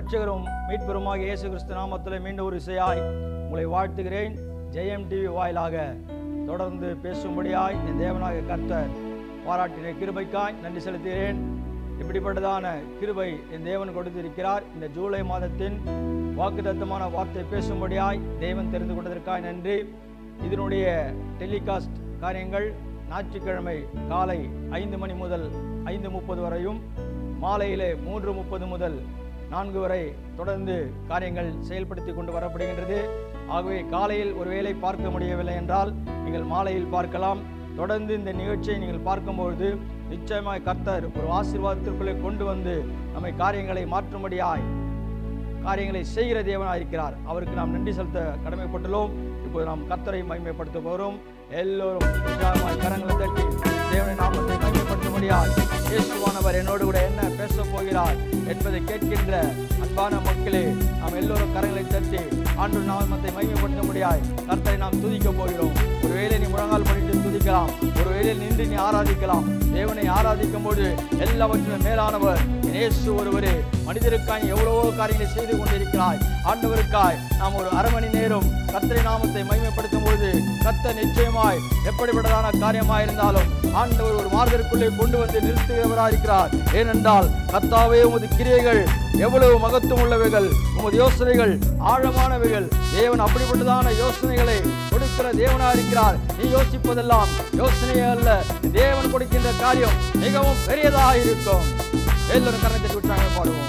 இரட்சகரும் மீட்பெருமாக இயேசு கிறிஸ்து நாமத்தில் மீண்டும் ஒரு இசையாய் உங்களை வாழ்த்துகிறேன் ஜெயம் டிவி வாயிலாக தொடர்ந்து பேசும்படியாய் என் தேவனாக கர்த்தர் பாராட்டின கிருபைக்காய் நன்றி செலுத்துகிறேன் இப்படிப்பட்டதான கிருபை என் தேவன் கொடுத்திருக்கிறார் இந்த ஜூலை மாதத்தின் வாக்குத்தத்தமான வார்த்தை பேசும்படியாய் தேவன் தெரிந்து கொண்டதற்காய் நன்றி இதனுடைய டெலிகாஸ்ட் காரியங்கள் ஞாயிற்றுக்கிழமை காலை ஐந்து மணி முதல் ஐந்து முப்பது வரையும் மாலையிலே மூன்று முப்பது முதல் நான்கு வரை தொடர்ந்து காரியங்கள் செயல்படுத்தி கொண்டு வரப்படுகின்றது ஆகவே காலையில் ஒருவேளை பார்க்க முடியவில்லை என்றால் நீங்கள் மாலையில் பார்க்கலாம் தொடர்ந்து இந்த நிகழ்ச்சியை நீங்கள் பார்க்கும்பொழுது நிச்சயமாய் கர்த்தர் ஒரு ஆசீர்வாதத்திற்குள்ளே கொண்டு வந்து நம்மை காரியங்களை மாற்றும்படியாய் காரியங்களை செய்கிற தேவனாக இருக்கிறார் அவருக்கு நாம் நன்றி செலுத்த கடமைப்பட்டுள்ளோம் இப்போது நாம் கர்த்தரை மகிமைப்படுத்த போகிறோம் எல்லோரும் உற்சாகமாய் கரங்களை தட்டி தேவனை நாமத்தை மகிமைப்படுத்தும்படியால் இயேசுவானவர் என்னோடு கூட என்ன பேச போகிறார் என்பதை கேட்கின்ற அன்பான மக்களே நாம் எல்லோரும் கரங்களை தட்டி ஆண்டு நாமத்தை மகிமைப்படுத்த முடியாய் கர்த்தரை நாம் துதிக்க போகிறோம் ஒருவேளை நீ முழங்கால் பண்ணிட்டு துதிக்கலாம் ஒருவேளை நின்று நீ ஆராதிக்கலாம் தேவனை ஆராதிக்கும் போது எல்லாவற்றிலும் மேலானவர் இயேசு ஒருவரே மனிதருக்காய் எவ்வளவோ காரியங்களை செய்து கொண்டிருக்கிறாய் ஆண்டவருக்காய் நாம் ஒரு அரை மணி நேரம் கர்த்தரை நாமத்தை மகிமைப்படுத்தும் போது கர்த்தர் நிச்சயமாய் எப்படிப்பட்டதான காரியமாக இருந்தாலும் ஆண்டவர் ஒரு மாறுதலுக்குள்ளே கொண்டு வந்து நிறுத்துகிறவராக இருக்கிறார் ஏனென்றால் கர்த்தாவே உமது கிரியைகள் எவ்வளவு மகத்துவம் உள்ளவைகள் உமது யோசனைகள் ஆழமானவைகள் தேவன் அப்படிப்பட்டதான யோசனைகளை கொடுக்கிற தேவனா இருக்கிறார் நீ யோசிப்பதெல்லாம் யோசனையே அல்ல தேவன் கொடுக்கின்ற காரியம் மிகவும் பெரியதாக இருக்கும் எல்லோரும் கரணத்தை விட்டாங்க பாடுவோம்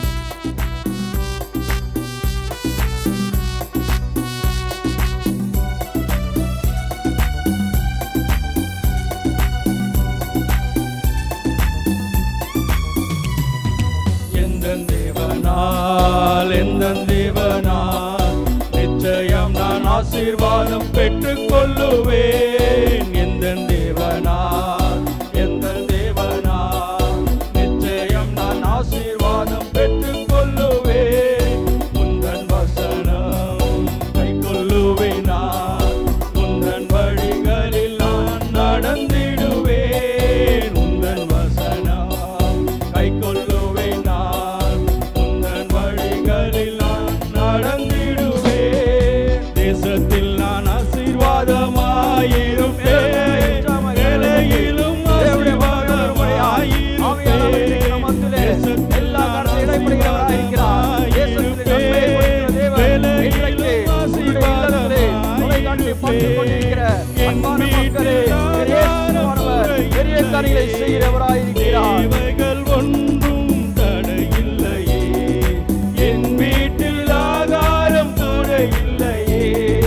எந்த தேவனால் எந்த தேவனால் நிச்சயம் நான் ஆசீர்வாதம் பெற்றுக் கொள்ளுவேன் எந்த தேவனால் எந்த தேவனால் நிச்சயம் நான் ஆசீர்வாதம் பெற்றுக் கொள்ளுவேன் முந்தன் வசனம் கை கொள்ளுவேன் நான் முந்தன் வழிகளில் நான் நடந்திடுவேன் உந்தன் வசனம் கை கொள்ளுவேன் நான் உந்தன் வழிகளில் நான் நடந்திடுவேன் தேசத்தில் நான் ஆசீர்வாதமாயிருப்பேன் வேலையிலும் ஆசீர்வாதமாயிருப்பேன் தேசத்தில் நான் ஆசீர்வாதமாயிருப்பேன் வேலையிலும் பெரிய காரியங்களை செய்கிறவராயிருக்கிறார் தேவைகள் ஒன்றும் தடையில்லையே என் வீட்டில் ஆகாரம் கூட இல்லையே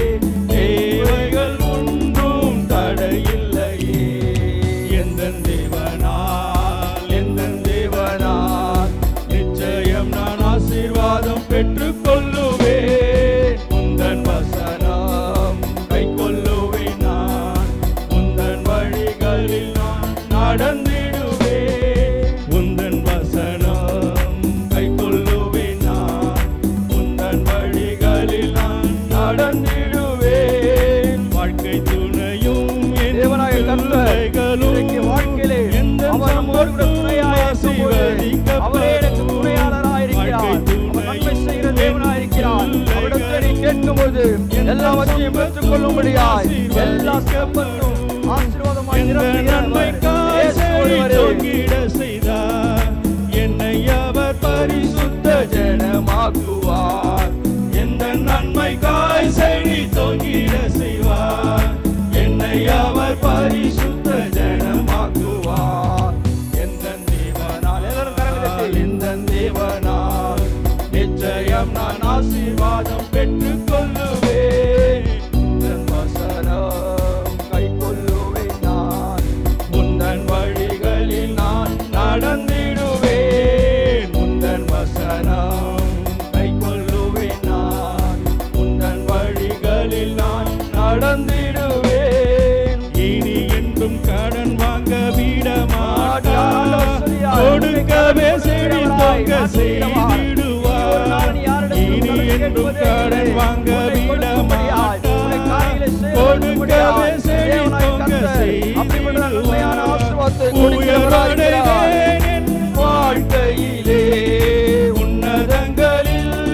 தேவைகள் ஒன்றும் தடையில்லையே எந்த தேவனால் எந்த தேவனால் நிச்சயம் நான் ஆசீர்வாதம் பெற்றுக் கொள்ளுவேன் உந்தன் வசனம் கை கொள்ளுவேன் நான் உந்தன் வழிகளில் நான் நடந்திடுவேன் உந்தன் வசனம் கை கொள்ளுவேன் நான் உந்தன் வழிகளில் நான் நடந்திடுவேன் வாழ்க்கை துணையும் என் தேவனாய கர்த்தர் இன்றைக்கு வாழ்க்கையிலே எந்த அவர் நம்மோடு கூட துணையாக இருக்கும்போது அவரே எனக்கு துணையாளராக இருக்கிறார் அவர் நன்மை செய்கிற தேவனாக இருக்கிறார் அவரிடத்தில் நீ கேட்கும்போது எல்லாவற்றையும் பெற்றுக் கொள்ளும்படியாய் எல்லா சிறப்பத்தும் ஆசீர்வாதமாய் எந்த நன்மை நிரப்புகிறவர் இயேசு ஒருவரே. தொங்கிட செய்தார் என்னை அவர் பரிசுத்த ஜனமாக்குவார் எந்த நன்மை காய் செடி தொங்கிட செய்வார் என்னை அவர் பரிசுத்த ஜனமாக்குவார் எந்த தேவனால் எல்லாரும் கரங்களை தட்டி, எந்த தேவனால் நிச்சயம் நான் ஆசீர்வாதம் பெற்றுக் கொள்ளுவேன் உந்தன் வசனம் கை கொள்ளுவேன் நான் உந்தன் வழிகளில் நான் நடந்திடுவேன் உந்தன் வசனம் கை கொள்ளுவேன் நான் உந்தன் வழிகளில் நான் நடந்திடுவேன் இனி என்றும் கடன் வாங்க விட மாட்டார் கொடுக்கவே செடி தொங்க செய்திடுவார் இனி என்றும் கடன் வாங்க விட மாட்டார் கொடுக்கவே செடி தொங்க செய்திடுவார் உயர்வடைவேன் என் வாழ்க்கையிலே உன்னதங்களில்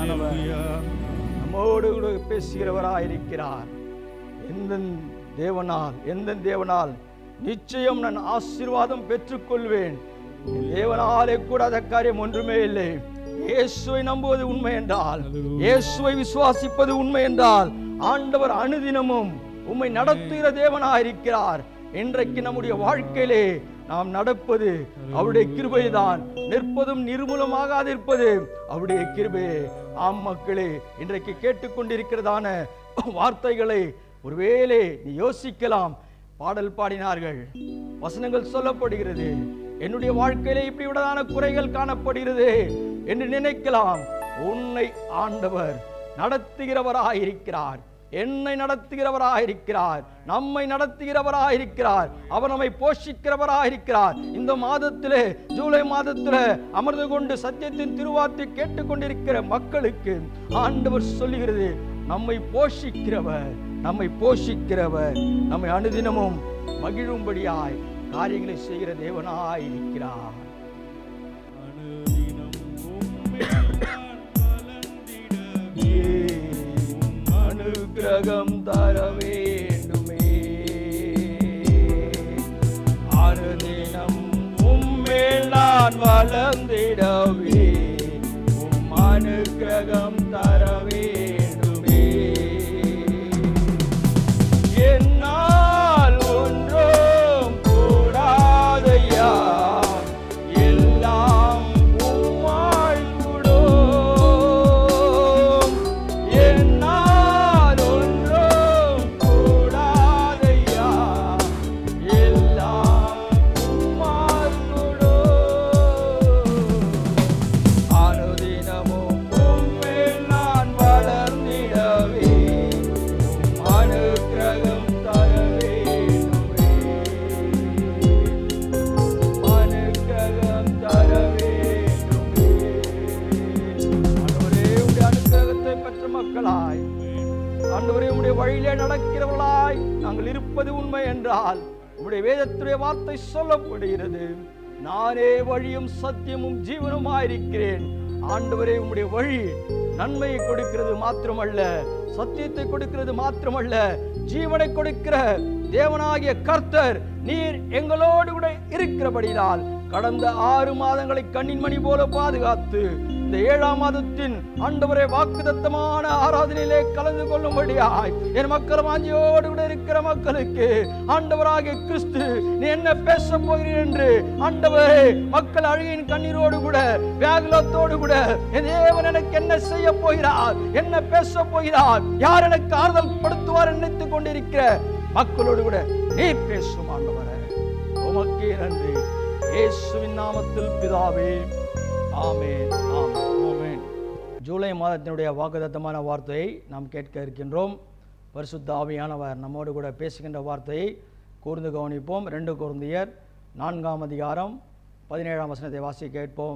ஆவியானவர் நம்மோடு கூட பேசுகிறவராய் இருக்கிறார் எந்த தேவனால் எந்த தேவனால் நிச்சயம் நான் ஆசீர்வாதம் பெற்றுக்கொள்வேன் என் தேவனாலே கூடாத காரியம் ஒன்றுமே இல்லை இயேசுவை நம்புவது உண்மை என்றால் இயேசுவை விசுவாசிப்பது உண்மை என்றால் ஆண்டவர் அனுதினமும் உம்மை நடத்துகிற தேவனாய் இருக்கிறார் இன்றைக்கு நம்முடைய வாழ்க்கையிலே நாம் நடப்பது அவருடைய கிருபைதான் நிற்பதும் நிர்மூலமாகாதிருப்பது அவருடைய கிருபையே ஆம் மக்களே இன்றைக்கு கேட்டுக்கொண்டிருக்கிறதான வார்த்தைகளை ஒருவேளை நீ யோசிக்கலாம் பாடல் பாடினார்கள் வசனங்கள் சொல்லப்படுகிறது என்னுடைய வாழ்க்கையிலே இப்படி விடதான குறைகள் காணப்படுகிறது என்று நினைக்கலாம் உன்னை ஆண்டவர் நடத்துகிறவராயிருக்கிறார் என்னை நடத்துகிறவராயிருக்கிறார் நம்மை நடத்துகிறவராயிருக்கிறார் அவர் நம்மை போஷிக்கிறவராயிருக்கிறார் இந்த மாதத்திலே ஜூலை மாதத்திலே அமர்ந்து கொண்டு சத்தியத்தின் திருவார்த்தை கேட்டுக்கொண்டிருக்கிற மக்களுக்கு ஆண்டவர் சொல்லுகிறது நம்மை போஷிக்கிறவர் நம்மை போஷிக்கிறவர் நம்மை அனுதினமும் மகிழும்படியாய் காரியங்களை செய்கிற தேவனாய் இருக்கிறார் அனுதினம் உம்மில் நான் வளர்ந்திடவே அனுகிரகம் தர வேண்டுமே அனுதினம் உம்மேல் நான் வளர்ந்திடவே உம் அனுகிரகம் தர வேண்டுமே என்னால் ஒன்றும் கூடாதையா எல்லாம் உம்மால் கூடும் என்னால் ஒன்றும் கூடாதையா எல்லாம் உம்மால் கூடும் அனுதினமும் உம்மேல் நான் வளர்ந்திடவே உம் அனுக்கிரகம் தர வேண்டுமே உம் அனுக்கிரகம் தர வேண்டுமே ஆண்டவரே உடைய அனுக்கிரகத்தை பெற்ற மக்களாய் ஆண்டவரே உம்முடைய வழியிலே நடக்கிறவர்களாய் நாங்கள் இருப்பது உண்மை என்றால் உம்முடைய வேதத்துடைய வார்த்தை சொல்லப்படுகிறது நானே வழியும் சத்தியமும் ஜீவனுமாயிருக்கிறேன் ஆண்டவரே உம்முடைய வழி நன்மையை கொடுக்கிறது மாத்திரமல்ல சத்தியத்தை கொடுக்கிறது மாத்திரமல்ல ஜீவனை கொடுக்கிற தேவனாகிய கர்த்தர் நீர் எங்களோடு கூட இருக்கிறபடியால் கடந்த ஆறு மாதங்களை கண்ணின் மணி போல பாதுகாத்து இந்த ஏழாம் மாதத்தின் ஆண்டவரே வாக்குதத்தமான ஆராதனையிலே கலந்து கொள்ளும்படியாய் என் மக்கள் வாஞ்சியோடு கூட இருக்கிற மக்களுக்கு ஆண்டவராகிய கிறிஸ்து நீ என்ன பேச போகிறீர் என்று ஆண்டவரே மக்கள் அழுகையின் கண்ணீரோடு கூட வியாகுலத்தோடு கூட என் தேவன் எனக்கு என்ன செய்ய போகிறார் என்ன பேச போகிறார் யார் எனக்கு ஆறுதல் படுத்துவார் நினைத்துக் கொண்டிருக்கிற மக்களோடு கூட நீ பேசும் ஆண்டவரே உமக்கே நன்றி இயேசுவின் நாமத்தில் பிதாவே ஆமென் ஆமென் ஆமென் ஜூலை மாதத்தினுடைய வாக்குதத்தமான வார்த்தையை நாம் கேட்க இருக்கின்றோம் பரிசுத்த ஆவியானவர் நம்மோடு கூட பேசுகின்ற வார்த்தையை கூர்ந்து கவனிப்போம் ரெண்டு குருந்தியர் நான்காம் அதிகாரம் பதினேழாம் வசனத்தை வாசி கேட்போம்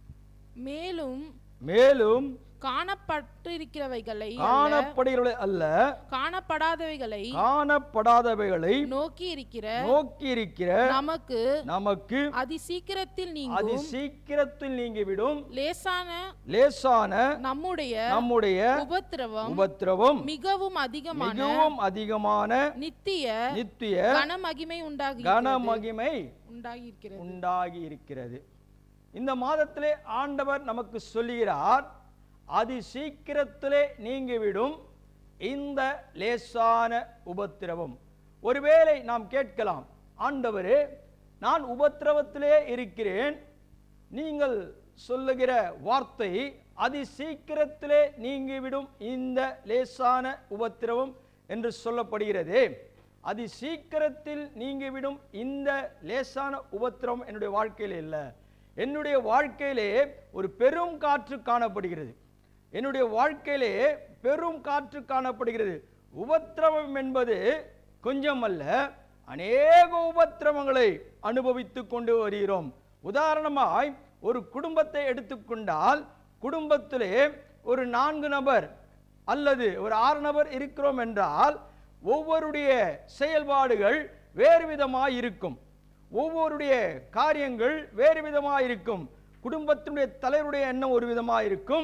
மேலும் மேலும் காணப்பட்டிருக்கிறவைகளை அல்ல, காணப்படுகிறவர்களை அல்ல காணப்படாதவைகளை காணப்படாதவைகளை நோக்கி இருக்கிற நோக்கி இருக்கிற நமக்கு நமக்கு அதி சீக்கிரத்தில் அதி நீங்கும் சீக்கிரத்தில் நீங்கிவிடும் லேசான லேசான நம்முடைய நம்முடைய உபத்திரவம் உபத்திரவம் மிகவும் அதிகமான மிகவும் அதிகமான நித்திய நித்திய கனமகிமை உண்டாகி கனமகிமை உண்டாகி இருக்கிறது உண்டாகி இருக்கிறது இந்த மாதத்திலே ஆண்டவர் நமக்கு சொல்லுகிறார் அதி சீக்கிரத்திலே நீங்கிவிடும் இந்த லேசான உபத்திரவம் ஒருவேளை நாம் கேட்கலாம் ஆண்டவரே நான் உபத்திரவத்திலே இருக்கிறேன் நீங்கள் சொல்லுகிற வார்த்தை அதி சீக்கிரத்திலே நீங்கிவிடும் இந்த லேசான உபத்திரவம் என்று சொல்லப்படுகிறதே அதி சீக்கிரத்தில் நீங்கிவிடும் இந்த லேசான உபத்திரவம் என்னுடைய வாழ்க்கையில் இல்லை என்னுடைய வாழ்க்கையிலே ஒரு பெரும் காற்று காணப்படுகிறது என்னுடைய வாழ்க்கையிலே பெரும் காற்று காணப்படுகிறது உபத்திரவம் என்பது கொஞ்சம் அல்ல அநேக உபத்திரவங்களை அனுபவித்துக் கொண்டு வருகிறோம் உதாரணமாய் ஒரு குடும்பத்தை எடுத்துக்கொண்டால் குடும்பத்திலே ஒரு நான்கு நபர் அல்லது ஒரு ஆறு நபர் இருக்கிறோம் என்றால் ஒவ்வொருடைய செயல்பாடுகள் வேறு விதமாய் இருக்கும் ஒவ்வொருடைய காரியங்கள் வேறு விதமாக இருக்கும் குடும்பத்தினுடைய தலைவருடைய எண்ணம் ஒரு விதமாக இருக்கும்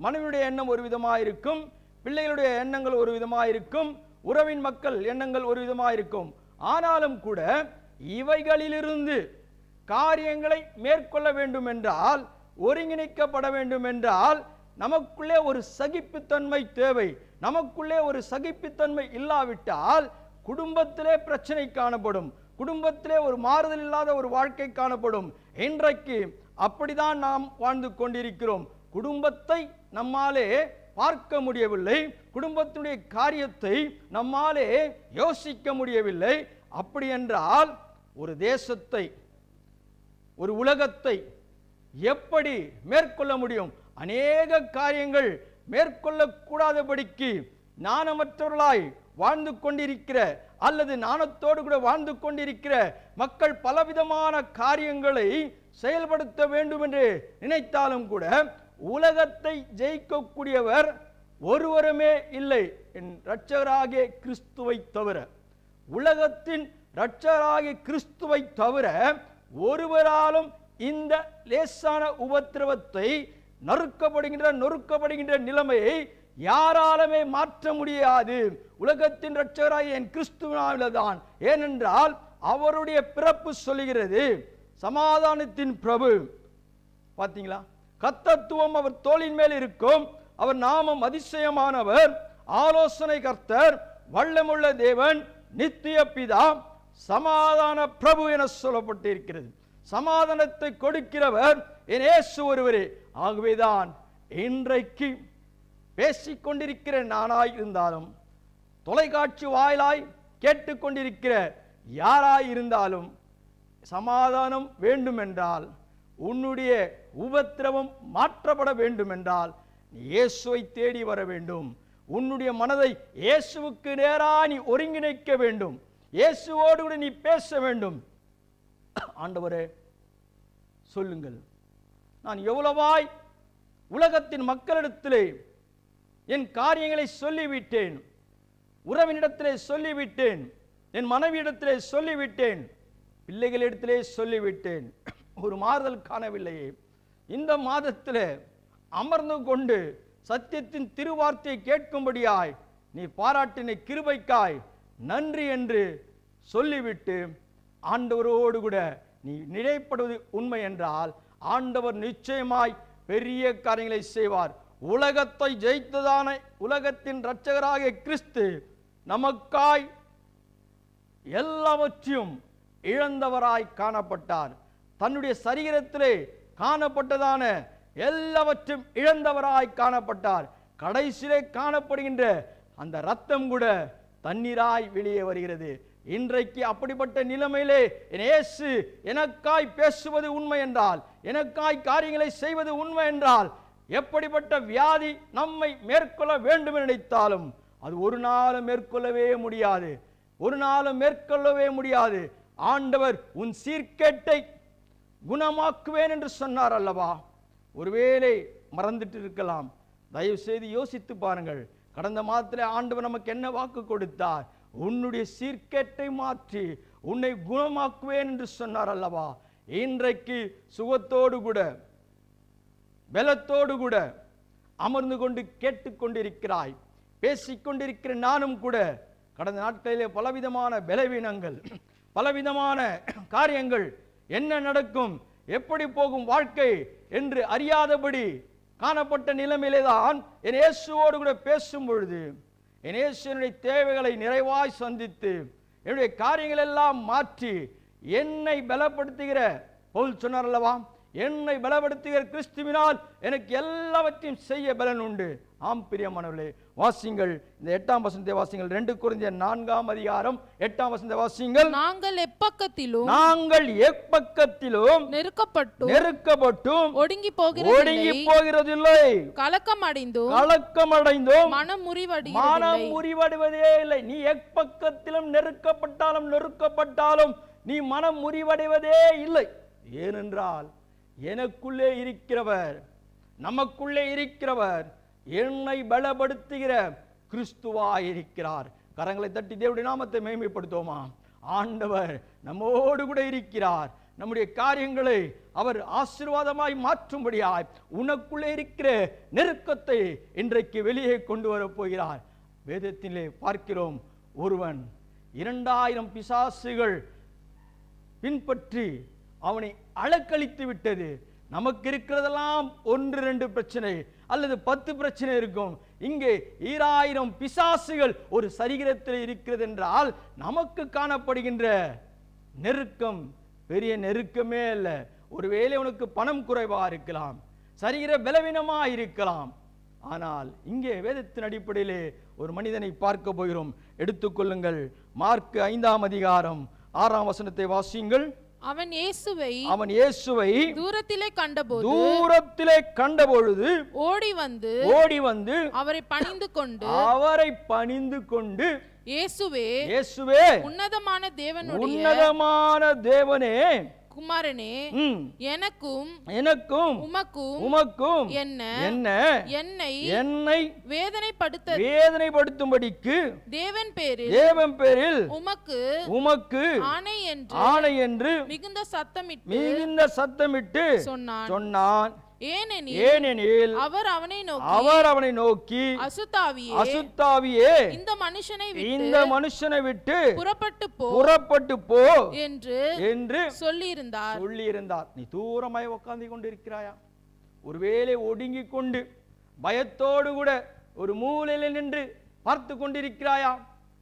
மனைவியுடைய எண்ணம் ஒரு விதமாக இருக்கும் பிள்ளைகளுடைய எண்ணங்கள் ஒரு விதமாக இருக்கும் உறவின் மக்கள் எண்ணங்கள் ஒரு விதமாக இருக்கும் ஆனாலும் கூட இவைகளிலிருந்து காரியங்களை மேற்கொள்ள வேண்டும் என்றால் ஒருங்கிணைக்கப்பட வேண்டும் என்றால் நமக்குள்ளே ஒரு சகிப்புத்தன்மை தேவை நமக்குள்ளே ஒரு சகிப்புத்தன்மை இல்லாவிட்டால் குடும்பத்திலே பிரச்சனை காணப்படும் குடும்பத்திலே ஒரு மாறுதல் இல்லாத ஒரு வாழ்க்கை காணப்படும் இன்றைக்கு அப்படிதான் நாம் வாழ்ந்து கொண்டிருக்கிறோம் குடும்பத்தை நம்மாலே பார்க்க முடியவில்லை குடும்பத்தினுடைய காரியத்தை நம்மாலே யோசிக்க முடியவில்லை அப்படி என்றால் ஒரு தேசத்தை ஒரு உலகத்தை எப்படி மேற்கொள்ள முடியும் அநேக காரியங்கள் மேற்கொள்ளக்கூடாதபடிக்கு ஞானமற்றவர்களாய் வாழ்ந்து கொண்டிருக்கிற அல்லது ஞானத்தோடு கூட வாழ்ந்து கொண்டிருக்கிற மக்கள் பலவிதமான காரியங்களை செயல்படுத்த வேண்டும் என்று நினைத்தாலும் கூட உலகத்தை ஜெயிக்கக்கூடியவர் ஒருவருமே இல்லை என் இரட்சகராகிய கிறிஸ்துவை தவிர உலகத்தின் இரட்சகராகிய கிறிஸ்துவை தவிர ஒருவராலும் இந்த லேசான உபத்திரவத்தை நறுக்கப்படுகின்ற நொறுக்கப்படுகின்ற நிலைமையை யாராலுமே மாற்ற முடியாது உலகத்தின் இரட்சகராகிய என் கிறிஸ்துவினால்தான் ஏனென்றால் அவருடைய பிறப்பு சொல்லுகிறது சமாதானத்தின் பிரபு பாத்தீங்களா கத்தத்துவம் அவர் தோளின் மேல் இருக்கும் அவர் நாமம் அதிசயமானவர் ஆலோசனை கர்த்தர் வல்லமுள்ள தேவன் நித்திய பிதா சமாதான பிரபு என சொல்லப்பட்டிருக்கிறது சமாதானத்தை கொடுக்கிறவர் என் இயேசு ஒருவரே ஆகவேதான் இன்றைக்கு பேசிக்கொண்டிருக்கிற நானாய் இருந்தாலும் தொலைக்காட்சி வாயிலாய் கேட்டுக்கொண்டிருக்கிற யாராய் இருந்தாலும் சமாதானம் வேண்டுமென்றால் உன்னுடைய உபத்திரவம் மாற்றப்பட வேண்டுமென்றால் நீ இயேசுவை தேடி வர வேண்டும் உன்னுடைய மனதை இயேசுவுக்கு நேரா நீ ஒருங்கிணைக்க வேண்டும் இயேசுவோடு கூட நீ பேச வேண்டும் ஆண்டவரே சொல்லுங்கள் நான் எவ்வளவாய் உலகத்தின் மக்களிடத்திலே என் காரியங்களை சொல்லிவிட்டேன் உறவினிடத்திலே சொல்லிவிட்டேன் என் மனைவியிடத்திலே சொல்லிவிட்டேன் பிள்ளைகளிடத்திலே சொல்லிவிட்டேன் ஒரு மாறுதல் காணவில்லையே இந்த மாதத்திலே அமர்ந்து கொண்டு சத்தியத்தின் திருவார்த்தையை கேட்கும்படியாய் நீ பாராட்டின கிருபைக்காய் நன்றி என்று சொல்லிவிட்டு ஆண்டவரோடு கூட நீ நிலைப்படுவது உண்மை என்றால் ஆண்டவர் நிச்சயமாய் பெரிய காரியங்களை செய்வார் உலகத்தை ஜெயித்ததான உலகத்தின் இரட்சகராகிய கிறிஸ்து நமக்காய் எல்லாவற்றையும் இழந்தவராய் காணப்பட்டார் தன்னுடைய சரீரத்திலே காணப்பட்டதான எல்லாவற்றையும் இழந்தவராய் காணப்பட்டார் கடைசியிலே காணப்படுகின்ற அந்த ரத்தம் கூட தண்ணீராய் வெளியே வருகிறது இன்றைக்கு அப்படிப்பட்ட நிலைமையிலே என் இயேசு எனக்காய் பேசுவது உண்மை என்றால் எனக்காய் காரியங்களை செய்வது உண்மை என்றால் எப்படிப்பட்ட வியாதி நம்மை மேற்கொள்ள வேண்டும் என்று நினைத்தாலும் அது ஒரு நாளும் மேற்கொள்ளவே முடியாது ஒரு நாளும் மேற்கொள்ளவே முடியாது ஆண்டவர் உன் சீர்கேட்டை குணமாக்குவேன் என்று சொன்னார் அல்லவா ஒருவேளை மறந்துட்டு இருக்கலாம் தயவு செய்து யோசித்து பாருங்கள் கடந்த மாதத்திலே ஆண்டவர் நமக்கு என்ன வாக்கு கொடுத்தார் உன்னுடைய சீர்கேட்டை மாற்றி உன்னை குணமாக்குவேன் என்று சொன்னார் அல்லவா இன்றைக்கு சுகத்தோடு கூட பலத்தோடு கூட அமர்ந்து கொண்டு கேட்டுக்கொண்டிருக்கிறாய் பேசிக்கொண்டிருக்கிற நானும் கூட கடந்த நாட்களிலே பலவிதமான பலவீனங்கள் பலவிதமான காரியங்கள் என்ன நடக்கும் எப்படி போகும் வாழ்க்கை என்று அறியாதபடி காணப்பட்ட நிலைமையிலே தான் என் இயேசுவோடு கூட பேசும் பொழுது என் இயேசுனுடைய தேவைகளை நிறைவாய் சந்தித்து என்னுடைய காரியங்கள் எல்லாம் மாற்றி என்னை பலப்படுத்துகிற பவுல் சொன்னார் அல்லவா என்னை பலப்படுத்துகிற கிறிஸ்துவினால் எனக்கு எல்லாவற்றையும் செய்ய பலன் உண்டு ஆம் பிரியமானவர்களே வாசிங்கள் இந்த எட்டாம் வசனத்தை வாசிங்கள் ரெண்டு குறைந்த நான்காம் அதிகாரம் எட்டாம் வசனத்தை வாசிங்கள் நாங்கள் எப்பக்கத்திலும் நாங்கள் எப்பக்கத்திலும் நெருக்கப்பட்டும் நெருக்கப்பட்டும் ஒடுங்கி ஒடுங்கி போகிறதில்லை போகிறதில்லை கலக்கம் அடைந்தும் கலக்கமடைந்தும் மனம் மனம் முறிவடைகிறதில்லை முறிவடைவதே இல்லை நீ எப்பக்கத்திலும் நெருக்கப்பட்டாலும் நெருக்கப்பட்டாலும் நீ மனம் முறிவடைவதே இல்லை ஏனென்றால் எனக்குள்ளே இருக்கிறவர் நமக்குள்ளே இருக்கிறவர் என்னை பலப்படுத்துகிற கிறிஸ்துவாய் இருக்கிறார் கரங்களை தட்டி தேவனுடைய நாமத்தை மேன்மைப்படுத்துவோமா ஆண்டவர் நம்மோடு கூட இருக்கிறார் நம்முடைய காரியங்களை அவர் ஆசீர்வாதமாய் மாற்றும்படியாய் உனக்குள்ளே இருக்கிற நெருக்கத்தை இன்றைக்கு வெளியே கொண்டு வரப் போகிறார் வேதத்திலே பார்க்கிறோம் ஒருவன் இரண்டாயிரம் பிசாசுகள் பின்பற்றி அவனை அலக்களித்து விட்டது நமக்கு இருக்கிறதெல்லாம் ஒன்று ரெண்டு பிரச்சனை அல்லது பத்து பிரச்சனை இருக்கும் இங்கே ஈராயிரம் பிசாசுகள் ஒரு சரீரத்தில் இருக்கிறது என்றால் நமக்கு காணப்படுகின்ற நெருக்கம் பெரிய நெருக்கமே அல்ல ஒருவேளை உனக்கு பணம் குறைவா இருக்கலாம் சரீர பலவீனமா இருக்கலாம் ஆனால் இங்கே வேதத்தின் அடிப்படையிலே ஒரு மனிதனை பார்க்க போகிறோம் எடுத்துக்கொள்ளுங்கள் மார்க் ஐந்தாம் அதிகாரம் ஆறாம் வசனத்தை வாசியுங்கள் அவன் இயேசுவை அவன் இயேசுவை தூரத்திலே கண்டபோது தூரத்திலே கண்டபொழுது ஓடி வந்து ஓடி வந்து அவரை பணிந்து கொண்டு அவரை பணிந்து கொண்டு இயேசுவே இயேசுவே உன்னதமான தேவனுடைய உன்னதமான தேவனே குமாரனே ம், எனக்கும் எனக்கும் உமக்கும் உமக்கும் என்ன என்ன என்னை என்னை வேதனைப்படுத்த வேதனைப்படுத்தும்படிக்கு தேவன் பேரில் தேவன் பேரில் உமக்கு உமக்கு ஆணை என்று ஆணை என்று மிகுந்த சத்தமிட்டு மிகுந்த சத்தமிட்டு சொன்னான் சொன்னான் ஏனெனில் ஏனெனில் அவர் அவனை நோக்கி அவர் அவனை நோக்கி அசுத்தாவியே அசுத்தாவியே இந்த மனுஷனை விட்டு இந்த மனுஷனை விட்டு புறப்பட்டு போ புறப்பட்டு போ என்று என்று சொல்லியிருந்தார் சொல்லி இருந்தார் நீ தூரமாய் உட்கார்ந்து கொண்டிருக்கிறாயா ஒருவேளை ஒடுங்கி கொண்டு பயத்தோடு கூட ஒரு மூலையில் நின்று பார்த்து கொண்டிருக்கிறாயா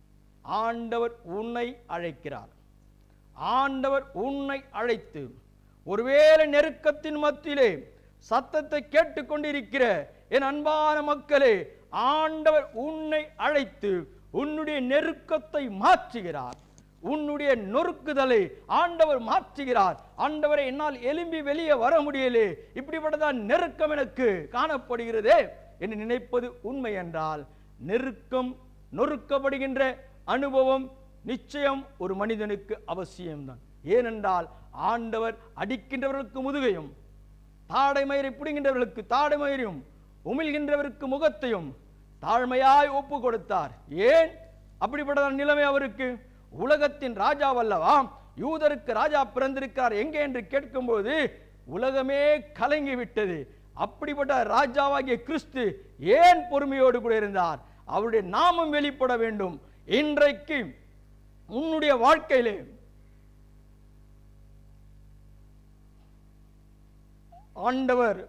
ஆண்டவர் உன்னை அழைக்கிறார் ஆண்டவர் உன்னை அழைத்து ஒருவேளை நெருக்கத்தின் மத்தியிலே சத்தத்தை கேட்டுக்கொண்டிருக்கிற என் அன்பான மக்களே ஆண்டவர் உன்னை அழைத்து உன்னுடைய நெருக்கத்தை மாற்றுகிறார் உன்னுடைய நொறுக்குதலை ஆண்டவர் மாற்றுகிறார் ஆண்டவரை என்னால் எலும்பி வெளியே வர முடியலே இப்படிப்பட்டதான் நெருக்கம் எனக்கு காணப்படுகிறதே என்று நினைப்பது உண்மை என்றால் நெருக்கம் நொறுக்கப்படுகின்ற அனுபவம் நிச்சயம் ஒரு மனிதனுக்கு அவசியம்தான் ஏனென்றால் ஆண்டவர் அடிக்கின்றவர்களுக்கு முதுகையும் தாடை மயிரை பிடுங்கின்றவர்களுக்கு தாடை மயிரையும் உமிழ்கின்றவருக்கு முகத்தையும் தாழ்மையாய் ஒப்பு கொடுத்தார் ஏன் அப்படிப்பட்ட நிலைமை அவருக்கு உலகத்தின் ராஜாவல்லவா யூதருக்கு ராஜா பிறந்திருக்கிறார் எங்கே என்று கேட்கும்போது உலகமே கலங்கி விட்டது அப்படிப்பட்ட ராஜாவாகிய கிறிஸ்து ஏன் பொறுமையோடு கூட இருந்தார் அவருடைய நாமம் வெளிப்பட வேண்டும் இன்றைக்கு உன்னுடைய வாழ்க்கையிலே ஆண்டவர்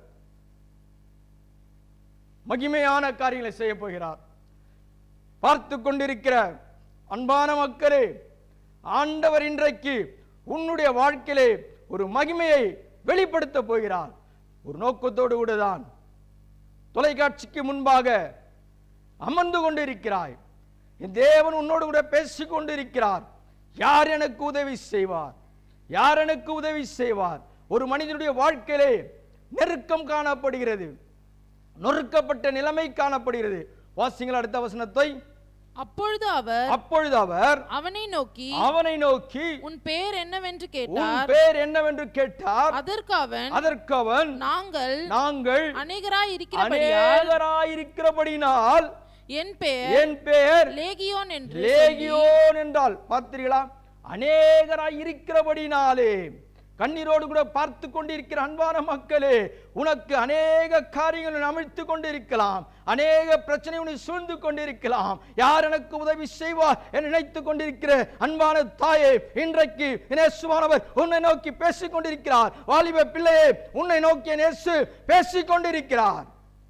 மகிமையான காரியங்களை செய்ய போகிறார் பார்த்து கொண்டிருக்கிற அன்பான மக்களே ஆண்டவர் இன்றைக்கு உன்னுடைய வாழ்க்கையிலே ஒரு மகிமையை வெளிப்படுத்த போகிறார் ஒரு நோக்கத்தோடு கூட தான் தொலைக்காட்சிக்கு முன்பாக அமர்ந்து கொண்டிருக்கிறாய் என் தேவன் உன்னோடு கூட பேசிக் கொண்டிருக்கிறார் யார் எனக்கு உதவி செய்வார் யார் எனக்கு உதவி செய்வார் ஒரு மனிதனுடைய வாழ்க்கையிலே நெருக்கம் காணப்படுகிறது நொறுக்கப்பட்ட நிலைமை காணப்படுகிறது வாசிங்கள் அடுத்த வசனத்தை அப்பொழுது அவர் அப்பொழுது அவர் அவனை நோக்கி அவனை நோக்கி உன் பேர் என்னவென்று உன் கேட்டார் பேர் என்னவென்று கேட்டார் அதற்கு அவன் அதற்கு அவன் நாங்கள் நாங்கள் அநேகராய் இருக்கிறபடியால் அநேகராயிருக்கிறபடினால் என் பெயர் என் பெயர் லேகியோன் என்று சொல்லி, லேகியோன் என்றால் பார்த்தீர்களா அநேகராய் இருக்கிறபடினாலே கண்ணீரோடு கூட பார்த்து கொண்டிருக்கிற அன்பான மக்களே உனக்கு அநேக காரியங்கள் அமைத்து கொண்டிருக்கலாம் அநேக பிரச்சனை உன்னை சூழ்ந்து கொண்டிருக்கலாம் யார் எனக்கு உதவி செய்வார் என்று நினைத்துக் கொண்டிருக்கிற அன்பான தாயே இன்றைக்கு இயேசுவானவர் உன்னை நோக்கி பேசிக் கொண்டிருக்கிறார் வாலிப பிள்ளையே உன்னை நோக்கி நேசு பேசிக் கொண்டிருக்கிறார்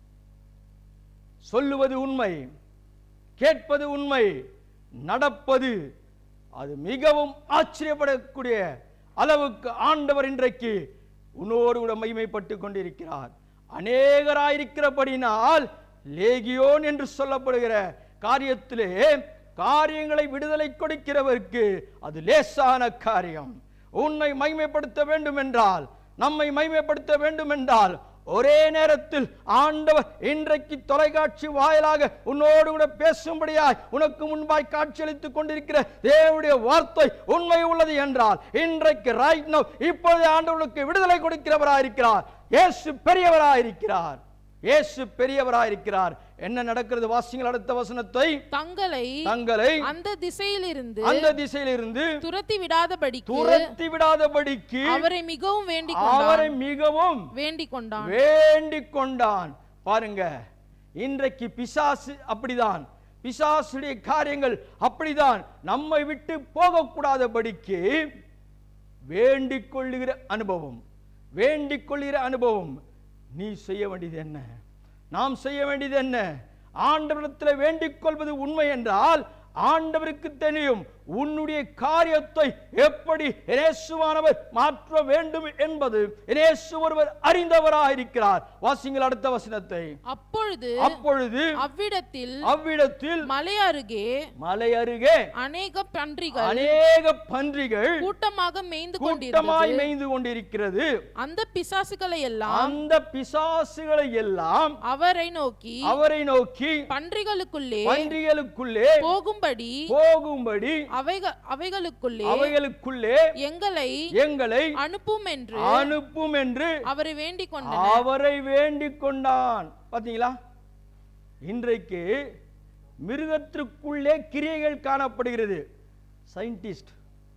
சொல்லுவது உண்மை கேட்பது உண்மை நடப்பது அது மிகவும் ஆச்சரியப்படக்கூடிய அளவுக்கு ஆண்டவர் இன்றைக்கு உன்னோடு கூட மகிமைப்பட்டு கொண்டிருக்கிறார் அநேகராயிருக்கிறபடினால் லேகியோன் என்று சொல்லப்படுகிற காரியத்திலே காரியங்களை விடுதலை கொடுக்கிறவருக்கு அது லேசான காரியம் உன்னை மகிமைப்படுத்த வேண்டும் என்றால் நம்மை மகிமைப்படுத்த வேண்டும் என்றால் ஒரே நேரத்தில் ஆண்டவர் இன்றைக்கு தொலைக்காட்சி வாயிலாக உன்னோடு கூட பேசும்படியாய் உனக்கு முன்பாய் காட்சியளித்துக் கொண்டிருக்கிற தேவனுடைய வார்த்தை உண்மை உள்ளது என்றால் இன்றைக்கு ரைட் நோ இப்பொழுது ஆண்டவர்களுக்கு விடுதலை கொடுக்கிறவராயிருக்கிறார் இயேசு பெரியவராயிருக்கிறார் இயேசு பெரியவராயிருக்கிறார் என்ன நடக்கிறது வாசிங்கள் அடுத்த வசனத்தை தங்களை தங்களை அந்த திசையிலிருந்து அந்த திசையிலிருந்து துரத்தி விடாதபடிக்கு துரத்தி விடாதபடிக்கு அவரை மிகவும் வேண்டிக் அவரை கொண்டான் மிகவும் வேண்டிக் கொண்டான் வேண்டிக் கொண்டான் பாருங்க இன்றைக்கு பிசாசு அப்படிதான் பிசாசுடைய காரியங்கள் அப்படிதான் நம்மை விட்டு போகக்கூடாதபடிக்கு வேண்டிக் கொள்ளுகிற அனுபவம் வேண்டிக் கொள்ளுகிற அனுபவம் நீ செய்ய வேண்டியது என்ன நாம் செய்ய வேண்டியது என்ன ஆண்டவரிடத்தில் வேண்டிக் கொள்வது உண்மை என்றால் ஆண்டவருக்கு தெரியும் உன்னுடைய காரியத்தை எப்படி இயேசுவானவர் மாற்ற வேண்டும் என்பது இயேசு ஒருவர் அறிந்தவராயிருக்கிறார் வாசிங்கள் அடுத்த வசனத்தை அப்பொழுது அப்பொழுது அவ்விடத்தில் அவ்விடத்தில் மலை அருகே மலை அருகே அநேக பன்றிகள் அநேக பன்றிகள் கூட்டமாக மேய்ந்து கூட்டமாய் கொண்டிருந்தது மேய்ந்து கொண்டிருக்கிறது அந்த பிசாசுகளை எல்லாம் அந்த பிசாசுகளை எல்லாம் அவரை நோக்கி அவரை நோக்கி பன்றிகளுக்குள்ளே பன்றிகளுக்குள்ளே போகும்படி போகும்படி அவைக அவைகளுக்குள்ளே அவைகளுக்குள்ளே எங்களை எங்களை அனுப்பும் என்று அனுப்பும் என்று அவரை வேண்டிக் கொண்டனர் அவரை வேண்டிக் கொண்டான் பாத்தீங்களா இன்றைக்கு மிருகத்திற்குள்ளே கிரியைகள் காணப்படுகிறது சயின்டிஸ்ட்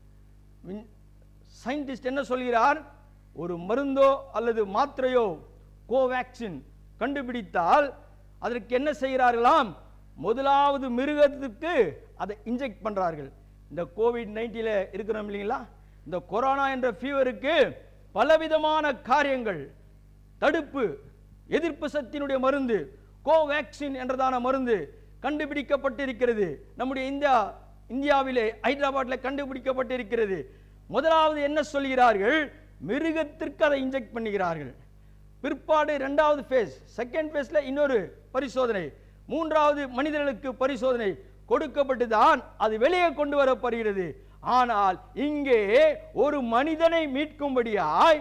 சயின்டிஸ்ட் என்ன சொல்கிறார் ஒரு மருந்தோ அல்லது மாத்திரையோ கோவேக்சின் கண்டுபிடித்தால் அதற்கு என்ன செய்கிறார்களாம் முதலாவது மிருகத்துக்கு அதை இன்ஜெக்ட் பண்றார்கள் இந்த கோவிட் நைன்டீன்ல இருக்கிறோம் இல்லைங்களா இந்த கொரோனா என்ற ஃபீவருக்கு பலவிதமான காரியங்கள் தடுப்பு எதிர்ப்பு சக்தியினுடைய மருந்து கோவேக்சின் என்றதான மருந்து கண்டுபிடிக்கப்பட்டிருக்கிறது நம்முடைய இந்தியா இந்தியாவிலே ஹைதராபாத்தில் கண்டுபிடிக்கப்பட்டிருக்கிறது முதலாவது என்ன சொல்கிறார்கள் மிருகத்திற்கு அதை இன்ஜெக்ட் பண்ணுகிறார்கள் பிற்பாடு இரண்டாவது ஃபேஸ் செகண்ட் ஃபேஸ்ல இன்னொரு பரிசோதனை மூன்றாவது மனிதர்களுக்கு பரிசோதனை கொடுக்கப்பட்டு தான் அது வெளியே கொண்டு வரப்படுகிறது ஆனால் இங்கே ஒரு மனிதனை மீட்கும்படியாய்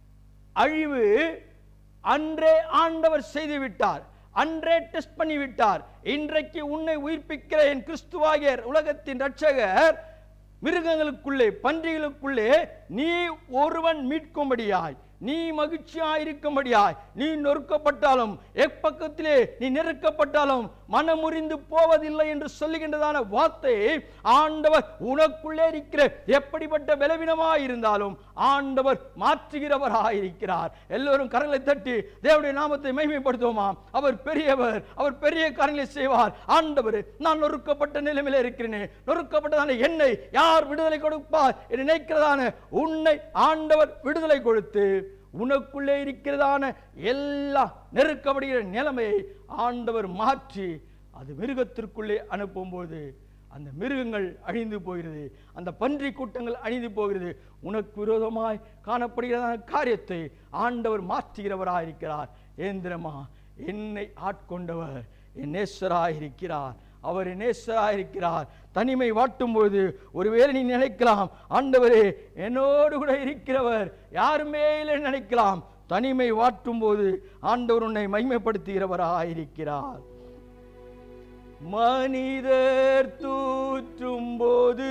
அழிவு அன்றே ஆண்டவர் செய்து விட்டார் அன்றே டெஸ்ட் பண்ணி விட்டார் இன்றைக்கு உன்னை உயிர்ப்பிக்கிற என் கிறிஸ்துவாகிய உலகத்தின் ரட்சகர் மிருகங்களுக்குள்ளே பன்றிகளுக்குள்ளே நீ ஒருவன் மீட்கும்படியாய் நீ மகிழ்ச்சியாய் இருக்கும்படியாய் நீ நொறுக்கப்பட்டாலும் எப்பக்கத்திலே நீ நெருக்கப்பட்டாலும் மனமுறிந்து போவதில்லை என்று சொல்லுகின்றதான வார்த்தை ஆண்டவர் உனக்குள்ளே இருக்கிற எப்படிப்பட்ட பலவீனமாய் இருந்தாலும் ஆண்டவர் மாற்றுகிறவராய் இருக்கிறார் எல்லோரும் கரங்களை தட்டி தேவனுடைய நாமத்தை மகிமைப்படுத்துவோமா அவர் பெரியவர் அவர் பெரிய காரியங்களை செய்வார் ஆண்டவர் நான் நொறுக்கப்பட்ட நிலைமையில இருக்கிறேனே நொறுக்கப்பட்டதான என்னை யார் விடுதலை கொடுப்பார் என்று நினைக்கிறதான உன்னை ஆண்டவர் விடுதலை கொடுத்து உனக்குள்ளே இருக்கிறதான எல்லா நெருக்கப்படுகிற நிலைமையை ஆண்டவர் மாற்றி அது மிருகத்திற்குள்ளே அனுப்பும்போது அந்த மிருகங்கள் அழிந்து போகிறது அந்த பன்றி கூட்டங்கள் அழிந்து போகிறது உனக்கு விரோதமாய் காணப்படுகிறதான காரியத்தை ஆண்டவர் மாற்றுகிறவராய் இருக்கிறார் ஏந்திரமா என்னை ஆட்கொண்டவர் என் நேசராயிருக்கிறார் அவர் என் நேசராயிருக்கிறார் தனிமை வாட்டும் பொழுது ஒருவேளை நீ நினைக்கலாம் ஆண்டவரே என்னோடு கூட இருக்கிறவர் யாருமே இல்லை நினைக்கலாம் தனிமை வாட்டும் போது ஆண்டவர் உன்னை மகிமைப்படுத்துகிறவராயிருக்கிறார் மனிதர் தூற்றும் போது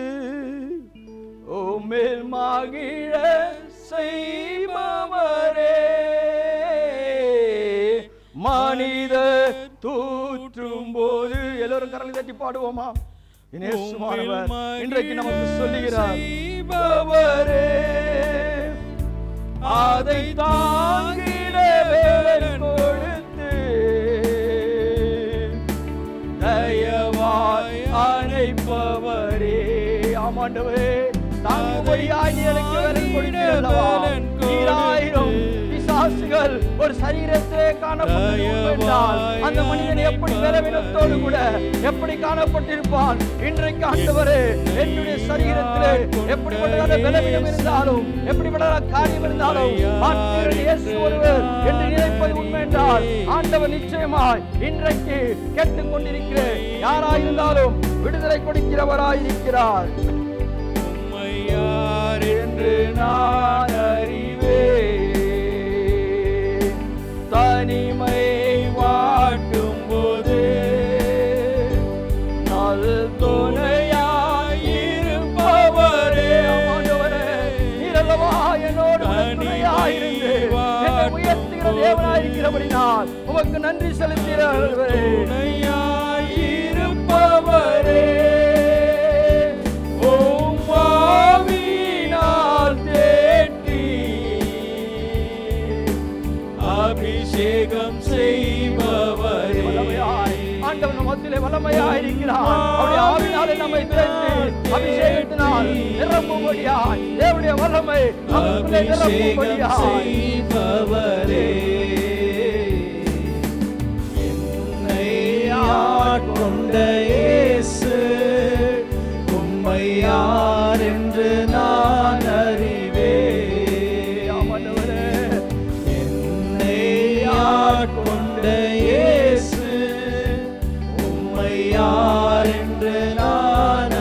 ஓமேல் மகிழ செய்பவரே மனிதர் தூற்றும் போது எல்லோரும் கரலை தட்டி பாடுவோமா இயேசுவானவர் இன்றைக்கு நமக்கு சொல்லுகிறார் செய்பவரே அதை தாங்கிட வேலன் கொடுத்து தயவாய் அணைப்பவரே ஆமாண்டவரே தாங்கும்படியாய் நீ எனக்கு வேலன் கொடுத்தீரல்லவா நீராயிரம் பிசாசுகள் ஒரு சரீரத்திலே காணப்பட்டது உண்மையென்றால் அந்த மனிதன் எப்படி பலவீனத்தோடு கூட எப்படி காணப்பட்டிருப்பான் இன்றைக்கு ஆண்டவரே என்னுடைய சரீரத்திலே எப்படிப்பட்ட பலவீனம் இருந்தாலும் எப்படிப்பட்ட காரியம் இருந்தாலும் மாற்றுகிற இயேசு ஒருவர் என்று நினைப்பது உண்மை என்றால் ஆண்டவர் நிச்சயமாய் இன்றைக்கு கேட்டுக்கொண்டிருக்கிற யாராயிருந்தாலும் விடுதலை கொடுக்கிறவராயிருக்கிறார் உம்மை யார் என்று நான் அறிவேன் தனிமை வாட்டும் போது நல் துணையாயிருப்பவரே ஆண்டவரே, நீரல்லவா என்னோடு கூட துணையாயிருந்து என்னை உயர்த்துகிற தேவனாயிருக்கிறபடினால் உமக்கு நன்றி செலுத்துகிறவர்களே துணையாயிருப்பவரே ஓம் ஆவியினால் தேற்றி அபிஷேகம் செய்பவரே வல்லமையாய் ஆண்டவர் நம் மத்தியிலே வல்லமையாய் இருக்கிறார் அவருடைய ஆவினாலே நம்மை தேற்றி அபிஷேகத்தினால் நிரப்பும்படியாய் தேவனுடைய வல்லமை நமக்குள்ளே அபிஷேகம் நிரப்பும்படியாய் செய்பவரே என்னை ஆட்கொண்ட இயேசு உம்மை யார் என்று நான் அறிவேன் ஆமாண்டவரே என்னை ஆட்கொண்ட இயேசு உம்மை யார் என்று நான்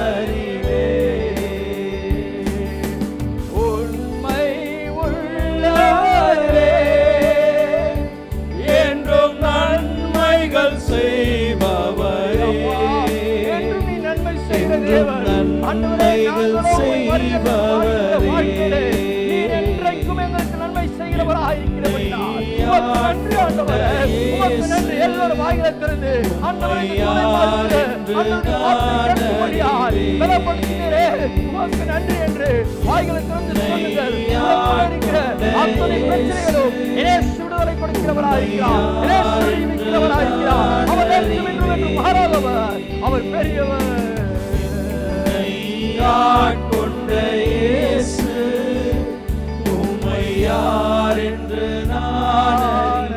அறிவேன் உண்மை உள்ளவரே, என்றும் நன்மைகள் செய்பவரே என்றும் நீ நன்மை செய்கிற என்றும் தேவன். ஆண்டவரே, நன்மைகள் நாங்களோ உம்மை வருகிற செய்பவரே. வாழ்க்கையிலே நீர் என்றைக்கும் எங்களுக்கு நன்மை செய்கிறவராய் இருக்கிறபடினால் உமக்கு நன்றி ஆண்டவரே. உமக்கு நன்றி. எல்லோரும் வாயிலை திறந்து ஆண்டவரை துணை பார்த்து, ஆண்டவருடைய வார்த்தை கேட்கும்படியாய் பலப்படுத்தினீரே. உமக்கு நன்றி என்று வாய்களை திறந்து சொல்லுங்கள் உலகத்தில் இருக்கிற அத்தனை பிரச்சனைகளும் இயேசு விடுதலை கொடுக்கிறவராய் இருக்கிறார் இயேசு விடுவிக்கிறவராய் இருக்கிறார் அவர் என்றும் என்றும் என்றும் மாறாதவர் அவர் பெரியவர் ஆட்கொண்ட இயேசு உம்மை யார் என்று நான்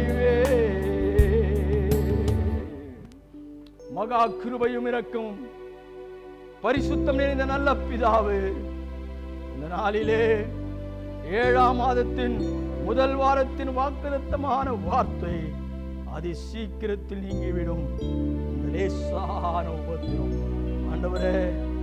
மகா கிருபையும் இறக்கும் பரிசுத்தம் நிறைந்த நல்ல பிதாவு இந்த நாளிலே ஏழாம் மாதத்தின் முதல் வாரத்தின் வாக்குதத்தமான வார்த்தை அதி சீக்கிரத்தில் நீங்கிவிடும் இந்த லேசான உபத்திரம் ஆண்டவரே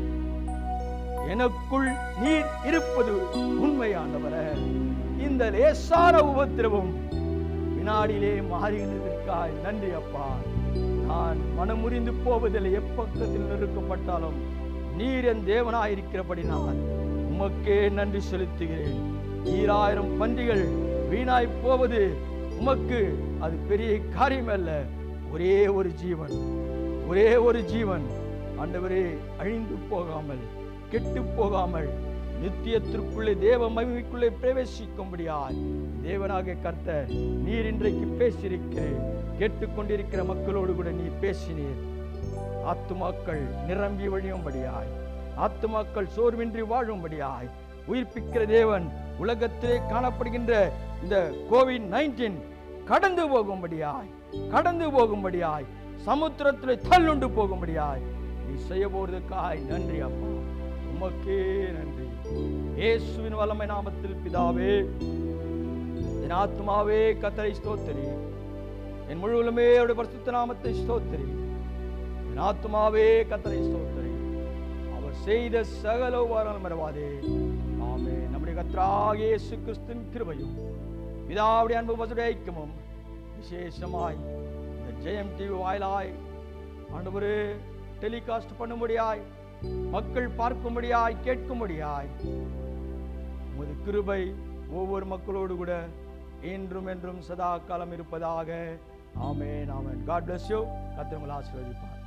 எனக்குள் நீர் இருப்பது உண்மை ஆண்டவரே இந்த லேசான உபத்திரவம் வினாடியிலே மாறுகிறதற்காய் நன்றி அப்பா நான் மனமுறிந்து போவதில்லை எப்பக்கத்தில் நெருக்கப்பட்டாலும் நீர் என் தேவனாயிருக்கிறபடி நான் உமக்கே நன்றி செலுத்துகிறேன் ஈராயிரம் பன்றிகள் வீணாய் போவது உமக்கு அது பெரிய காரியம் அல்ல ஒரே ஒரு ஜீவன் ஒரே ஒரு ஜீவன் ஆண்டவரே அழிந்து போகாமல் கெட்டு போகாமல் நித்தியத்திற்குள்ளே தேவ மகிமைக்குள்ளே பிரவேசிக்கும்படியாய் தேவனாக கர்த்தர் நீர் இன்றைக்கு பேசியிருக்கிறேன் கேட்டுக்கொண்டிருக்கிற மக்களோடு கூட நீ பேசினீர் ஆத்துமாக்கள் நிரம்பி வழியும்படியாய் ஆத்துமாக்கள் சோர்வின்றி வாழும்படியாய் உயிர்ப்பிக்கிற தேவன் உலகத்திலே காணப்படுகின்ற இந்த கோவிட் நைன்டீன் கடந்து போகும்படியாய் கடந்து போகும்படியாய் சமுத்திரத்திலே தள்ளுண்டு போகும்படியாய் நீ செய்ய போறதுக்காய் நன்றி அப்பா உமக்கே நன்றி இயேசுவின் வல்லமை நாமத்தில் பிதாவே என் ஆத்மாவே கத்தரை ஸ்தோத்திரி என் முழுவலுமே அவருடைய பரிசுத்த நாமத்தை ஸ்தோத்திரி என் ஆத்மாவே கத்தரை ஸ்தோத்திரி அவர் செய்த சகல உபகாரம் மறவாதே ஆமே நம்முடைய கத்தராக இயேசு கிறிஸ்துவின் கிருபையும் பிதாவுடைய அன்பு பசுடைய ஐக்கியமும் விசேஷமாய் இந்த ஜெயம் டிவி வாயிலாய் ஆண்டவரே டெலிகாஸ்ட் பண்ணும்படியாய் மக்கள் பார்க்கும்படியாய் கேட்கும்படியாய் உமது கிருபை ஒவ்வொரு மக்களோடு கூட என்றும் என்றும் சதா காலம் இருப்பதாக amen amen God bless you கர்த்தர் உங்களை ஆசீர்வதிப்பார்